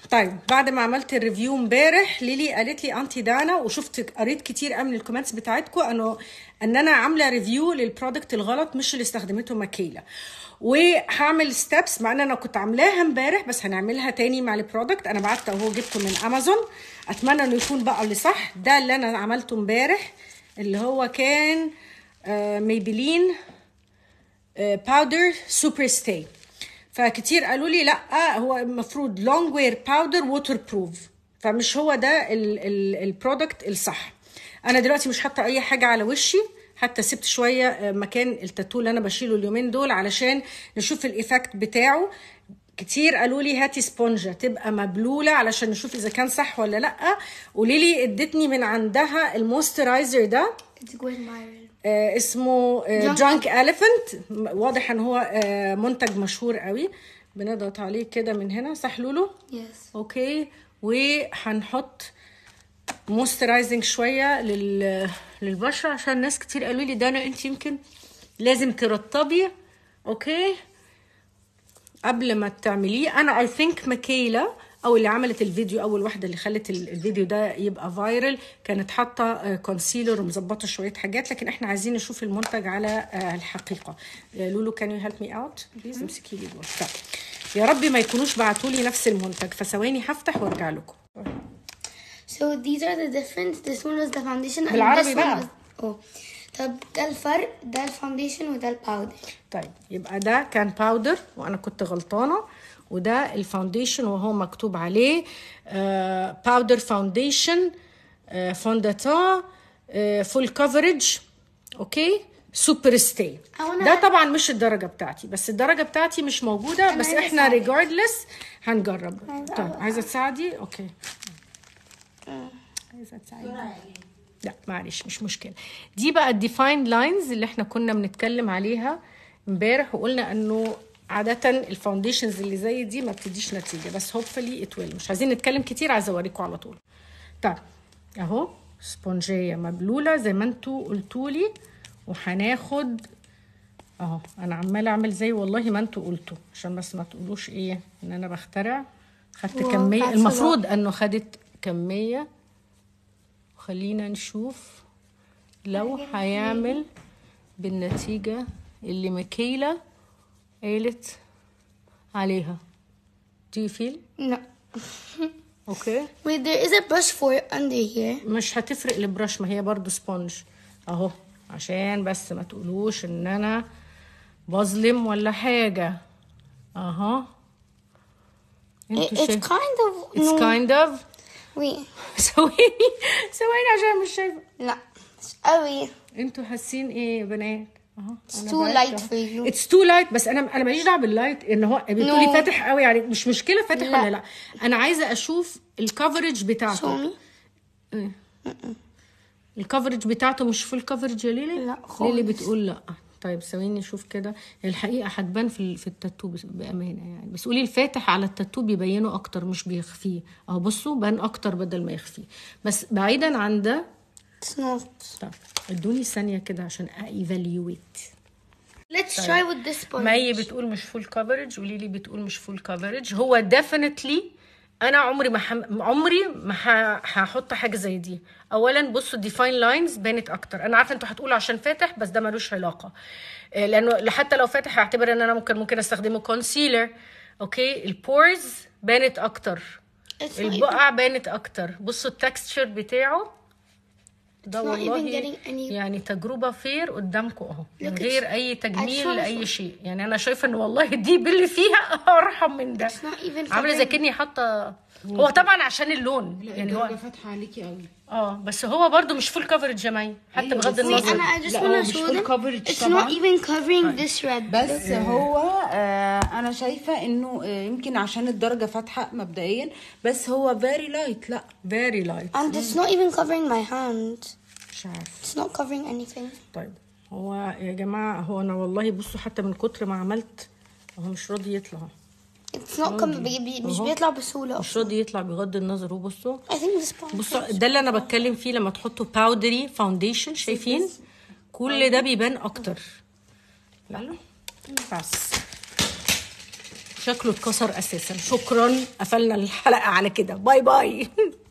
طيب بعد ما عملت الريفيو امبارح ليلي قالت لي انتي دانا وشفت قريت كتير قوي من الكومنتس بتاعتكم انه ان انا عامله ريفيو للبرودكت الغلط مش اللي استخدمته ماكيلا وهعمل ستيبس مع ان انا كنت عاملاها امبارح بس هنعملها تاني مع البرودكت انا بعت اهو جبته من امازون اتمنى انه يكون بقى اللي صح ده اللي انا عملته امبارح اللي هو كان آه ميبلين باودر سوبر ستاي فكتير قالوا لي لا هو المفروض لونج وير باودر ووتر بروف فمش هو ده البرودكت الصح انا دلوقتي مش حاطه اي حاجه على وشي حتى سبت شويه آه، مكان التاتو اللي انا بشيله اليومين دول علشان نشوف الايفكت بتاعه كتير قالوا لي هاتي سبونجة تبقى مبلولة علشان نشوف إذا كان صح ولا لأ قولي لي ادتني من عندها الموسترايزر ده It's good, Myron. آه اسمه Drunk جانك اليفنت واضح ان هو آه منتج مشهور قوي بنضغط عليه كده من هنا صح لولو Yes. اوكي وهنحط موسترايزنج شويه لل للبشره عشان ناس كتير قالوا لي دانا انت يمكن لازم ترطبي اوكي قبل ما تعمليه انا اي ثينك ماكيلا او اللي عملت الفيديو اول واحده اللي خلت ال- الفيديو ده يبقى فايرل كانت حاطه كونسيلر ومظبطه شويه حاجات لكن احنا عايزين نشوف المنتج على آه، الحقيقه آه، لولو كان يو هيلب مي اوت بليز امسكي لي دول طيب. يا رب ما يكونوش بعتوا لي نفس المنتج فثواني هفتح وارجع لكم So these are the different. This one was the foundation and بالعربي this one بقى. was. Oh. طب ده الفرق ده الفاونديشن وده الباودر طيب يبقى ده كان باودر وانا كنت غلطانه وده الفاونديشن وهو مكتوب عليه باودر فاونديشن فونداتون فول كفرج اوكي سوبر ستاي I wanna- ده طبعا مش الدرجه بتاعتي بس الدرجه بتاعتي مش موجوده أنا بس عايزة احنا أساعدك. ريجاردلس هنجرب عايزة طيب أساعدك. عايزه تساعدي اوكي عايزه تساعدي لا معلش مش مشكله دي بقى الديفايند لاينز اللي احنا كنا بنتكلم عليها امبارح وقلنا انه عادة الفاونديشنز اللي زي دي ما بتديش نتيجة بس هوبفلي ات ويل مش عايزين نتكلم كتير عايزة اوريكم على طول طيب اهو سبونجية مبلولة زي ما انتوا قلتولي وهناخد اهو انا عمالة اعمل زي والله ما انتوا قلتوا عشان بس ما تقولوش ايه ان انا بخترع خدت واو، كمية that's a المفروض انه خدت كمية خلينا نشوف لو هيعمل بالنتيجة اللي مكيلة قالت عليها Do you feel? No. اوكي Wait, there is a brush for it under here. مش هتفرق البرش ما هي برضو سبونج اهو عشان بس ما تقولوش ان انا بظلم ولا حاجة اهو It, انتوا it's شايف kind of It's no. kind of Wait, ثواني ثواني عشان مش شايفة لا مش قوي. انتوا حاسين ايه يا بنات اهو It's أنا too بعت light أهو. for you. It's too light بس انا انا ماليش دعوه باللايت ان هو بتقولي No. فاتح قوي يعني مش مشكله فاتح لا. ولا لا انا عايزه اشوف الكفرج Show بتاعته me. الكفرج بتاعته مش فول كفرج يا ليلي لا خالص. ليلي بتقول لا طيب ثواني نشوف كده الحقيقه هتبان في ال- في التاتو بس- بامانه يعني بس قولي الفاتح على التاتو بيبينه اكتر مش بيخفيه اهو بصوا بان اكتر بدل ما يخفيه بس بعيدا عن ده It's not. طب ادوني ثانيه كده عشان ايفاليويت Let's try with this sponge. مي بتقول مش فول كفرج وليلي بتقول مش فول كفرج هو ديفينتلي انا عمري ما حم... عمري ما ح... هحط حاجه زي دي اولا بصوا الديفاين لاينز بانت اكتر انا عارفه انتوا هتقولوا عشان فاتح بس ده ملوش علاقه آه، لانه حتى لو فاتح هعتبر ان انا ممكن ممكن استخدمه كونسيلر اوكي البورز بانت اكتر It's not even, البقع بانت اكتر بصوا التكستشر بتاعه ده It's not even والله getting any- يعني تجربه فير قدامكم اهو من Look, غير it's- اي تجميل I saw- لاي شيء يعني انا شايفه ان والله دي باللي فيها ارحم من ده it's not even عامله زي covering- كاني حاطه هو طبعا عشان اللون يعني الدرجة هو فاتحة عليكي قوي اه بس هو برضو مش فول كفرج يا مي حتى أيوة، بغض بس Wait, النظر Anna, I just لا، هو want to مش show full them. coverage It's طبعاً. not even covering this red. بس هو آه انا شايفه انه آه يمكن عشان الدرجه فاتحه مبدئيا بس هو فيري لايت لا فيري لايت And it's not even covering my hand. مش عارف It's not covering anything. طيب هو يا جماعه هو انا والله بصوا حتى من كتر ما عملت هو مش راضي يطلع It's not coming. بي بي مش أهو. بيطلع بسهولة. مش راضي يطلع بغض النظر وبصوا I think this sponge. بصوا ده اللي انا بتكلم فيه لما تحطوا باودري فاونديشن شايفين كل ده بيبان اكتر لا بس شكله اتكسر اساسا شكرا قفلنا الحلقه على كده باي باي